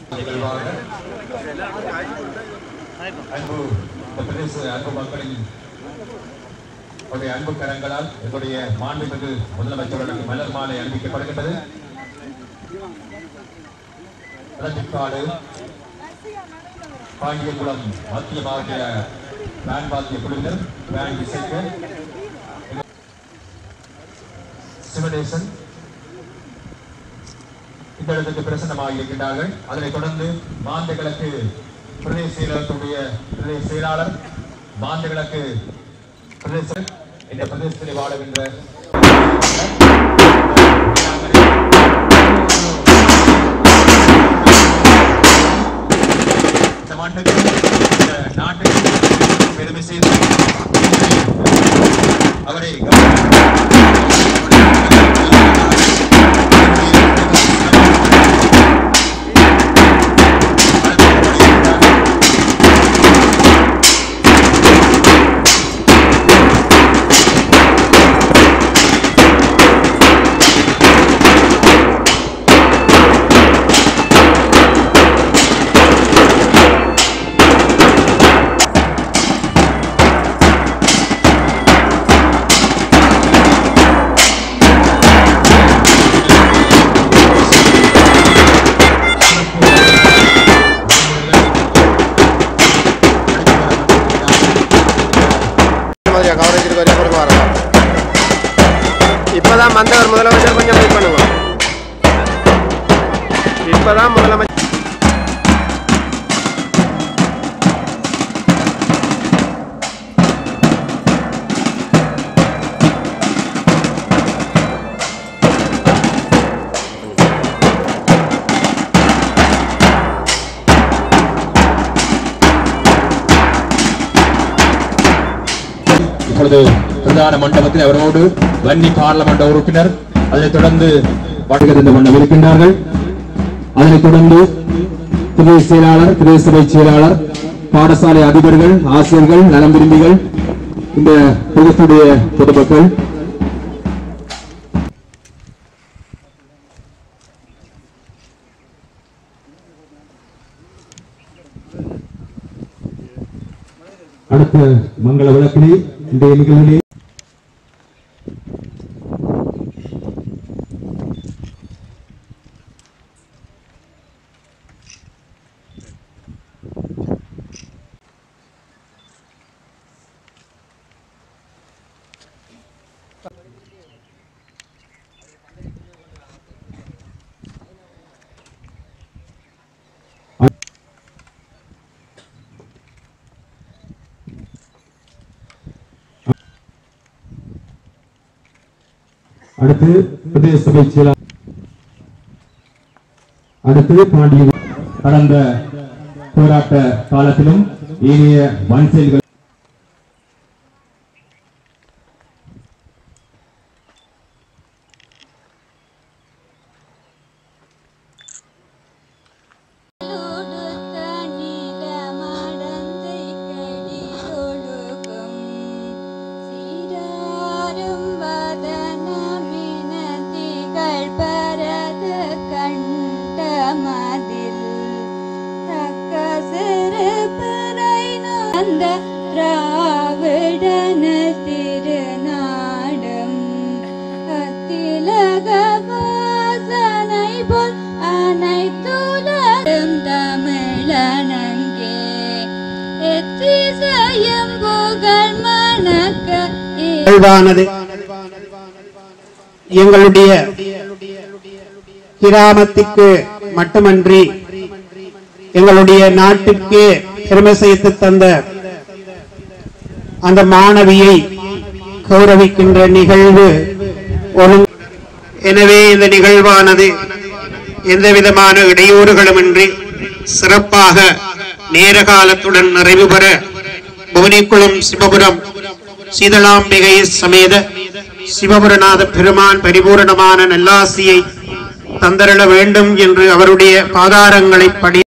நிகழ்வாக அன்பு இந்த பிரதேச அன்பு மக்களின் அவருடைய அன்பு கரங்களால் எங்களுடைய மாண்புமிகு முதலமைச்சர்களுக்கு மலர் மாலை அணிவிக்கப்படுகின்றது ரஞ்சித்காடு பாண்டியகுளம் மத்திய மாவட்ட பேண்ட் வாத்திய குழுவினர் பேண்ட் இசைக்க சிவநேசன் இந்த இடத்துக்கு பிரசன்னமாக இருக்கின்றார்கள் அதனைத் தொடர்ந்து மாந்த கிழக்கு பிரதேச செயலகத்துடைய பிரதேச செயலாளர் மாந்த கிழக்கு பிரதேச இந்த பிரதேசத்தில் வாழுகின்ற இந்த மண்ணுக்கு இந்த நாட்டுக்கு பெருமை செய்து அவரை மாதிரியா கவரேஜ் இருக்கு வரையா கொடுக்க வரலாம் இப்பதான் வந்தவர் முதலமைச்சர் கொஞ்சம் வெயிட் பண்ணுங்க இப்பதான் முதலமைச்சர் இப்பொழுது பிரதான மண்டபத்தில் அவரோடு வன்னி பார்லமெண்ட் உறுப்பினர் அதனைத் தொடர்ந்து வடகிழந்து கொண்டு இருக்கின்றார்கள் அதனைத் தொடர்ந்து பிரதேச செயலாளர் பிரதேச சபை செயலாளர் பாடசாலை அதிபர்கள் ஆசிரியர்கள் நலம் விரும்பிகள் இந்த தொகுப்புடைய பொதுமக்கள் அடுத்த மங்கள விளக்கினை இன்றைய நிகழ்விலே அடுத்து பிரதேச சபை செயலாளர் அடுத்து பாண்டிய கடந்த போராட்ட காலத்திலும் ஏனைய வன் செயல்கள் உடுத்த நிலமடந்தை கடியொழுகும் சீராரும் வதனமினதிகள் பரத கண்டமதில் தக்க சிறு பிறை அந்த திராவிடன திருநாடும் அத்திலக வாசனை போல் அனைத்துலகம் தமிழனங்கே எத்திசையும் புகழ் மணக்க நிகழ்வானது எங்களுடைய கிராமத்துக்கு மட்டுமன்றி எங்களுடைய நாட்டுக்கு பெருமை சேர்த்து தந்த அந்த மாணவியை கௌரவிக்கின்ற நிகழ்வு ஒழுங்கு எனவே இந்த நிகழ்வானது எந்த விதமான இடையூறுகளுமின்றி சிறப்பாக நேர காலத்துடன் நிறைவு பெற புவனிக்குளம் சிவபுரம் சீதளாம்பிகை சமேத சிவபுரநாத பெருமான் பரிபூரணமான நல்லாசியை தந்தருள வேண்டும் என்று அவருடைய பாதாரங்களை படி